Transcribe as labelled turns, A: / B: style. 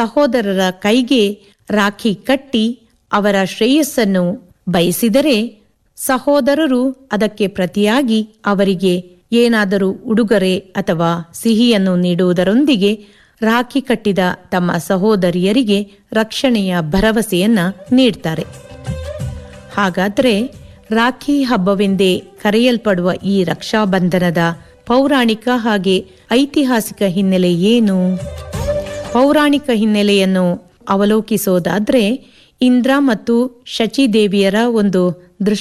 A: ಸಹೋದರರ ಕೈಗೆ ರಾಖಿ ಕಟ್ಟಿ ಅವರ ಶ್ರೇಯಸ್ಸನ್ನು ಬಯಸಿದರೆ ಸಹೋದರರು ಅದಕ್ಕೆ ಪ್ರತಿಯಾಗಿ ಅವರಿಗೆ ಏನಾದರೂ ಉಡುಗೊರೆ ಅಥವಾ ಸಿಹಿಯನ್ನು ನೀಡುವುದರೊಂದಿಗೆ ರಾಖಿ ಕಟ್ಟಿದ ತಮ್ಮ ಸಹೋದರಿಯರಿಗೆ ರಕ್ಷಣೆಯ ಭರವಸೆಯನ್ನ ನೀಡ್ತಾರೆ ಹಾಗಾದ್ರೆ ರಾಖಿ ಹಬ್ಬವೆಂದೇ ಕರೆಯಲ್ಪಡುವ ಈ ರಕ್ಷಾಬಂಧನದ ಪೌರಾಣಿಕ ಹಾಗೆ ಐತಿಹಾಸಿಕ ಹಿನ್ನೆಲೆ ಏನು ಪೌರಾಣಿಕ ಹಿನ್ನೆಲೆಯನ್ನು ಅವಲೋಕಿಸೋದಾದ್ರೆ ಇಂದ್ರ ಮತ್ತು ಶಚಿದೇವಿಯರ ಒಂದು ದೃಷ್ಟ